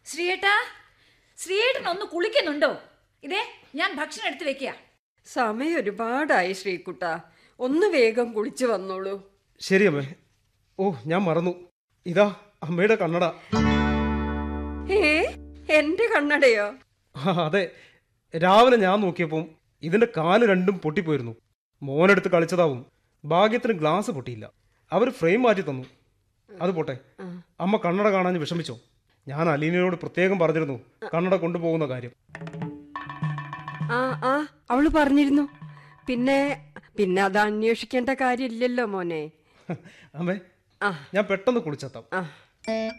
ശ്രീയേട്ടാ ശ്രീയേട്ടൻ ഒന്ന് കുളിക്കുന്നുണ്ടോ ഇതേ ഞാൻ ഭക്ഷണം എടുത്ത് വെക്കുക സമയം ഒരുപാടായി ശ്രീകുട്ട ഒന്ന് വേഗം കുളിച്ചു വന്നോളൂ ശരി അമ്മേ ഓ ഞാൻ മറന്നു ഇതാ അമ്മയുടെ കണ്ണട ഏ എന്റെ കണ്ണടയോ ആ, അതെ രാവിലെ ഞാൻ നോക്കിയപ്പം ഇതിന്റെ കാല് രണ്ടും പൊട്ടിപ്പോയിരുന്നു മോനെടുത്ത് കളിച്ചതാവും ഭാഗ്യത്തിന് ഗ്ലാസ് പൊട്ടിയില്ല അവർ ഫ്രെയിം മാറ്റി തന്നു അത് പോട്ടെ അമ്മ കണ്ണട കാണാൻ വിഷമിച്ചോ ഞാൻ അലീനയോട് പ്രത്യേകം പറഞ്ഞിരുന്നു കണ്ണട കൊണ്ടുപോകുന്ന കാര്യം ആ ആ അവള് പറഞ്ഞിരുന്നു പിന്നെ പിന്നെ അത് അന്വേഷിക്കേണ്ട കാര്യമില്ലല്ലോ മോനെ അമ്മേ ആ ഞാൻ പെട്ടെന്ന് കുളിച്ചെത്താം ആ